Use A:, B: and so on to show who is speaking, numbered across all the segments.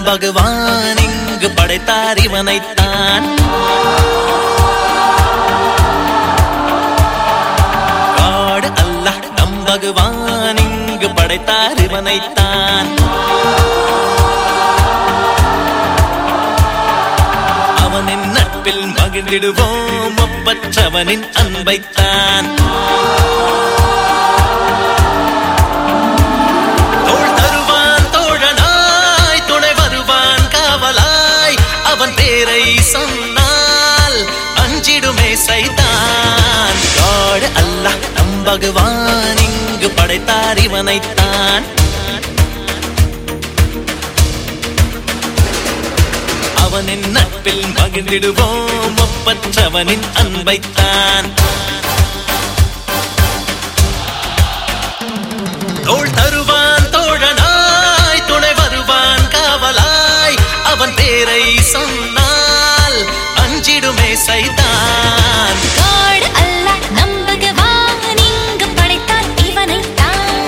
A: பகவான் இங்கு படைத்தார் இவனைத்தான் காடு அல்லாஹ் நம் பகவான் இங்கு படைத்தார் இவனைத்தான் அவனின் நட்பில் மகிழ்ந்திடுவோம் ஒப்பற்றவனின் அன்பைத்தான் தோள் தருவான் தோழனாய் துணை வருவான் காவலாய் அவன் பேரை சொன்னால் அஞ்சிடுமே சைதான் காடு அல்லாஹ் நம் பகவான் இங்கு படைத்தார் இவனைத்தான் அவனின் நட்பில் மகிழ்ந்திடுவோம் ஒப்பற்றவனின் அன்பைத்தான் தோள் தருவான் தோழனாய் துணை வருவான் காவலாய் அவன் பேரை சொன்னால் அஞ்சிடுமே சைதான்
B: காடு அல்லாஹ் நம் பகவான் இங்கு படைத்தான் இவனைத்தான்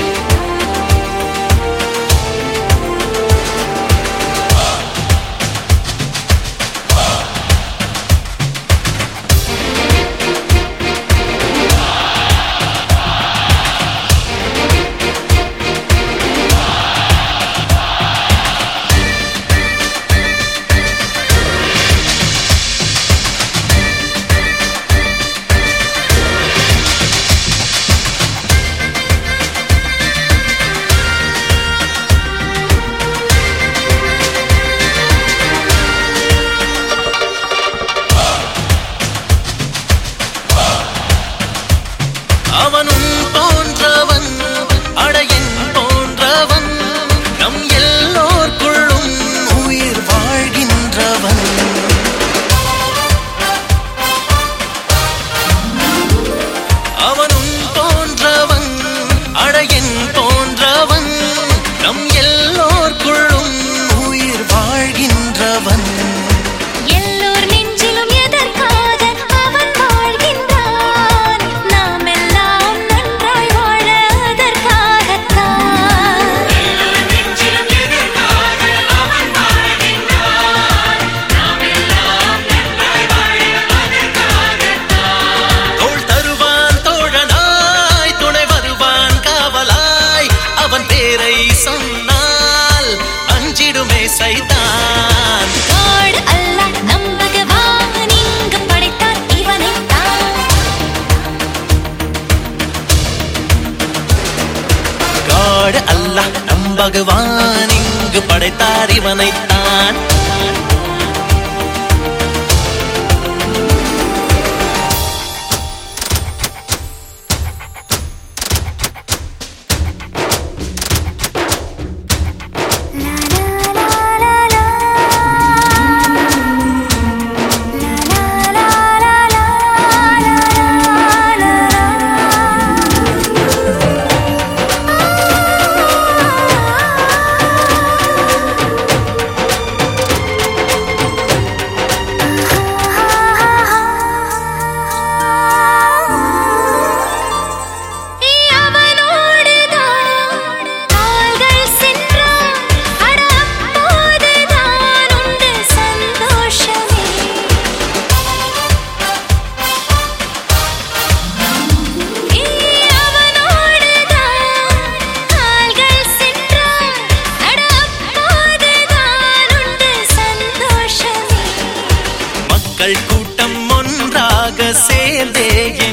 A: அவனும் போன்றவன் அடையன் போன்றவன் நம் எல்லோர்க்குள்ளும் உயிர் வாழ்கின்றவன் அவனும் போன்றவன் அடையன் போன்றவன் நம் எல்லோர்க்குள்ளும் உயிர் வாழ்கின்றவன்
B: எல்லோர் நெஞ்சிலும் எதற்காக அவன் வாழ்கின்றான் நாம் எல்லாம் நன்றாய் வாழ அதற்காகத்தான்
A: தோள் தருவான் தோழனாய் துணை வருவான் காவலாய் அவன் பேரை சொன்னால் அஞ்சிடுமே சைதான்
B: காடு அல்லாஹ் நம் பகவான் இங்கு படைத்தான் இவனைத்தான்
A: காடு அல்லாஹ் நம் பகவான் இங்கு படைத்தார் இவனைத்தான்
B: அவனோடுதான் கால்கள் சென்றான் அட அப்போதுதான் உண்டு சந்தோஷமே அவனோடுதான் கால்கள் சென்றான் அட அப்போதுதான் உண்டு சந்தோஷமே
A: மக்கள் கூட்டம் ஒன்றாக சேர்ந்தே